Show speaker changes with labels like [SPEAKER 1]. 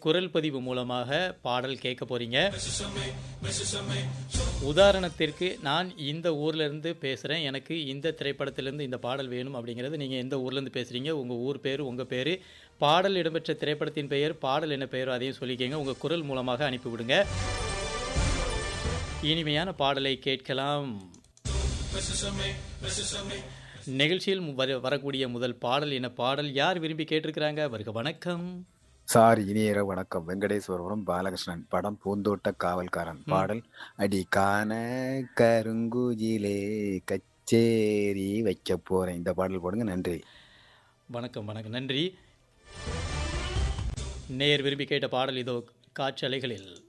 [SPEAKER 1] குரல் பதிவு மூலமாக பாடல் கேட்க போறீங்க உதாரணத்திற்கு நான் இந்த ஊர்ல இருந்து பேசுறேன் எனக்கு இந்த திரைப்படத்திலிருந்து இந்த பாடல் வேணும் அப்படிங்கிறது நீங்க எந்த ஊர்ல இருந்து பேசுறீங்க உங்க ஊர் பேர் உங்க பேரு பாடல் இடம்பெற்ற திரைப்படத்தின் பெயர் பாடல் என்ன பெயரோ அதையும் சொல்லிக்கங்க உங்க குரல் மூலமாக அனுப்பிவிடுங்க இனிமையான பாடலை கேட்கலாம் நிகழ்ச்சியில் வர வரக்கூடிய முதல் பாடல் என்ன பாடல் யார் விரும்பி கேட்டிருக்கிறாங்க வருக வணக்கம்
[SPEAKER 2] சார் இனியர வணக்கம் வெங்கடேஸ்வரபுரம் பாலகிருஷ்ணன் படம் பூந்தோட்ட காவல்காரன் பாடல் அடி காண கருங்குஜிலே கச்சேரி வைக்க போறேன் இந்த பாடல் போடுங்க நன்றி
[SPEAKER 1] வணக்கம் வணக்கம் நன்றி நேர் விரும்பி கேட்ட பாடல் இதோ காற்றலைகளில்